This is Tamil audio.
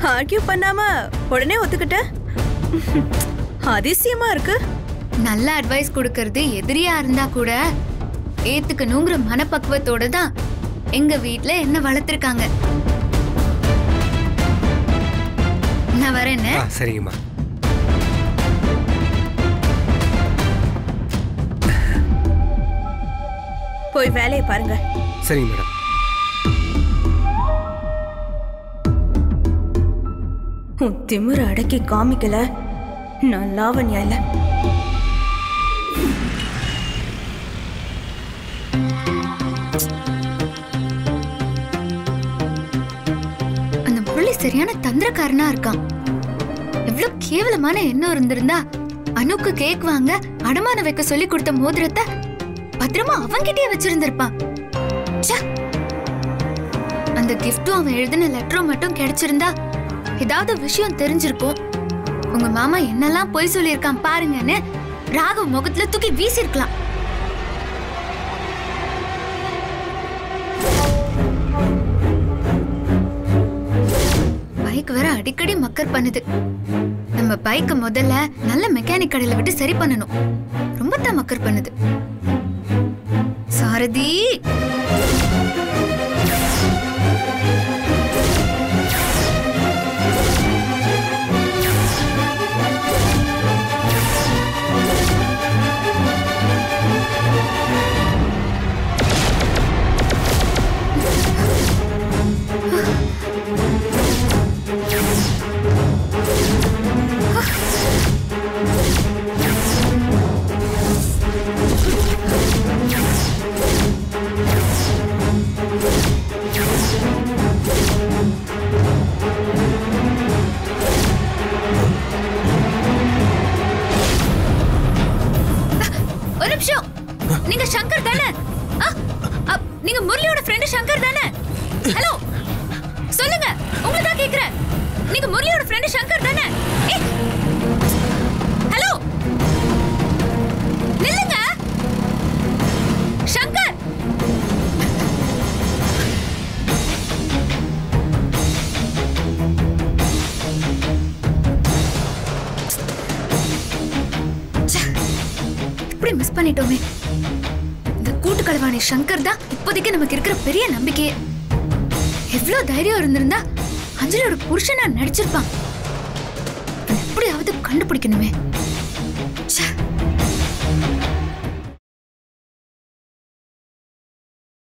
ஆர்கியூ பண்ணாம உடனே ஒத்துக்கிட்ட அதிசயமா இருக்கு நல்ல அட்வைஸ் கொடுக்கறது எதிரியா இருந்தா கூட ஏத்துக்கணுங்கிற மனப்பக்குவத்தோட தான் எங்க வீட்ல என்ன வளர்த்திருக்காங்க நான் வரேன்னு ஆ சரிங்கம்மா போய் வேலையை பாருங்க சரிங்க மேடம் உன் திமிர அடக்கி காமிக்கல நான் லாவண்யா இல்ல அந்த முரளி சரியான தந்திரக்காரனா இருக்கான் எவ்வளவு கேவலமான எண்ணம் இருந்திருந்தா அனுக்கு கேக் வாங்க அடமான வைக்க சொல்லி கொடுத்த மோதிரத்தை பத்திரமா அவன்கிட்டயே வச்சிருந்திருப்பான் ச்சே. அந்த கிஃப்டும் அவன் எழுதின லெட்டரும் மட்டும் கிடைச்சிருந்தா ஏதாவது விஷயம் தெரிஞ்சிருக்கும் உங்க மாமா என்னெல்லாம் பொய் சொல்லியிருக்கான் பாருங்கன்னு ராகவ் முகத்துல தூக்கி வீசிருக்கலாம் பைக் வேற அடிக்கடி மக்கர் பண்ணுது நம்ம பைக்க முதல்ல நல்ல மெக்கானிக் கடையில விட்டு சரி பண்ணணும் ரொம்ப தான் மக்கர் பண்ணுது சாரதி ஒரு நிமிஷம் நீங்க சங்கர் தானே ஆ, அ, நீங்க முரளியோட ஃப்ரெண்ட் சங்கர் தானே ஹலோ சொல்லுங்க உங்களை தான் கேக்குறேன் நீங்க முரளியோட ஃப்ரெண்ட் சங்கர் தானே ஏய், ஹலோ நில்லுங்க சங்கர் ச்சே, இப்படி மிஸ் பண்ணிட்டோமே இந்த கூட்டு களவாணி சங்கர் தான் இப்போதைக்கு நமக்கு இருக்கிற பெரிய நம்பிக்கையே எவ்வளவு தைரியம் இருந்திருந்தா அஞ்சலியோட புருஷனா நடிச்சிருப்பான் அவனை எப்படியாவது கண்டுபிடிக்கணுமே ச்சே